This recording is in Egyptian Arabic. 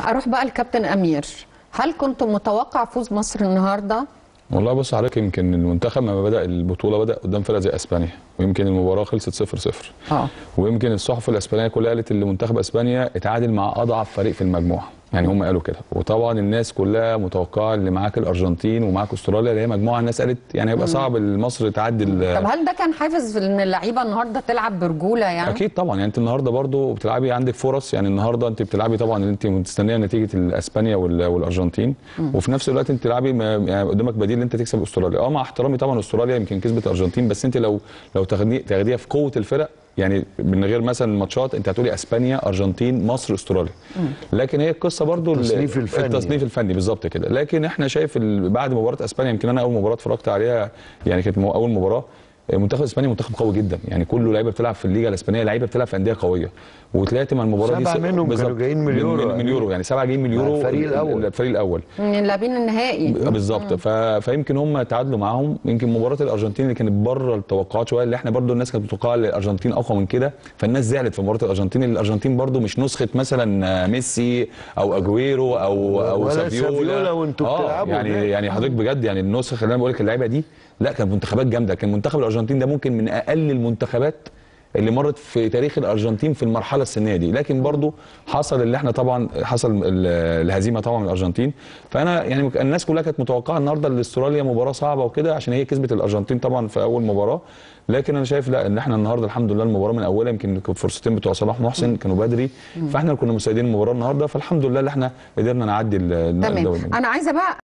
اروح بقى الكابتن امير هل كنت متوقع فوز مصر النهارده والله بص حضرتك يمكن المنتخب لما بدا البطوله بدا قدام فرقه زي اسبانيا ويمكن المباراه خلصت 0 0 اه ويمكن الصحف الاسبانيه كلها قالت ان منتخب اسبانيا اتعادل مع اضعف فريق في المجموعه يعني هم قالوا كده وطبعا الناس كلها متوقعه اللي معاك الارجنتين ومعاك استراليا اللي هي مجموعه الناس قالت يعني هيبقى صعب مصر تعدي ال- طب هل ده كان حافز في ان اللعيبه النهارده تلعب برجوله يعني اكيد طبعا يعني انت النهارده برضو بتلعبي عندك فرص يعني النهارده انت بتلعبي طبعا اللي انت مستنيه نتيجه اسبانيا وال- والارجنتين وفي نفس الوقت انت تلعبي ما- يعني قدامك بديل ان انت تكسب استراليا اه مع احترامي طبعا استراليا يمكن كسبت الارجنتين بس انت لو لو تاخدي- تاخديها في قوه الفرق يعني من غير مثلا الماتشات انت هتقولي اسبانيا ارجنتين مصر استراليا لكن هي القصه برضو ال- التصنيف الفني. التصنيف الفني بالظبط كده لكن احنا شايف ال- بعد مباراه اسبانيا يمكن انا اول مباراه اتفرجت عليها يعني كانت مو- اول مباراه منتخب اسبانيا منتخب قوي جدا يعني كله لعيبه بتلعب في الليجا الاسبانيه لعيبه بتلعب في انديه قويه وطلعت مع المباراه دي سبعة س- منهم بالظبط. كانوا جايين من اليورو. من, من يورو يعني سبعه جايين من مع اليورو الفريق الأول. الفريق الاول من اللاعبين النهائي بالظبط ف... فيمكن هم تعادلوا معاهم يمكن مباراه الارجنتين اللي كانت بره التوقعات شويه اللي احنا برضو الناس كانت متوقعه ان الارجنتين اقوى من كده فالناس زعلت في مباراه الارجنتين اللي الارجنتين برضو مش نسخه مثلا ميسي او اجويرو او او ولا سافيولا سافيولا وانتوا آه، بتلعبوا يعني هناك. يعني حضرتك بجد يعني النسخه اللي انا بقول لك اللعيبه دي لا كانت منتخبات جامده كان منتخب الارجنتين ده ممكن من اقل المنتخبات اللي مرت في تاريخ الارجنتين في المرحله السنيه دي لكن برضو حصل اللي احنا طبعا حصل ال- الهزيمه طبعا من الارجنتين فانا يعني الناس كلها كانت متوقعه النهارده لاستراليا مباراه صعبه وكده عشان هي كسبت الارجنتين طبعا في اول مباراه لكن انا شايف لا ان احنا النهارده الحمد لله المباراه من اولها يمكن كانوا فرصتين بتوع صلاح محسن كانوا بدري فاحنا كنا مسيدين المباراه النهارده فالحمد لله اللي احنا قدرنا نعدي ال- تمام الدوري انا عايزه بقى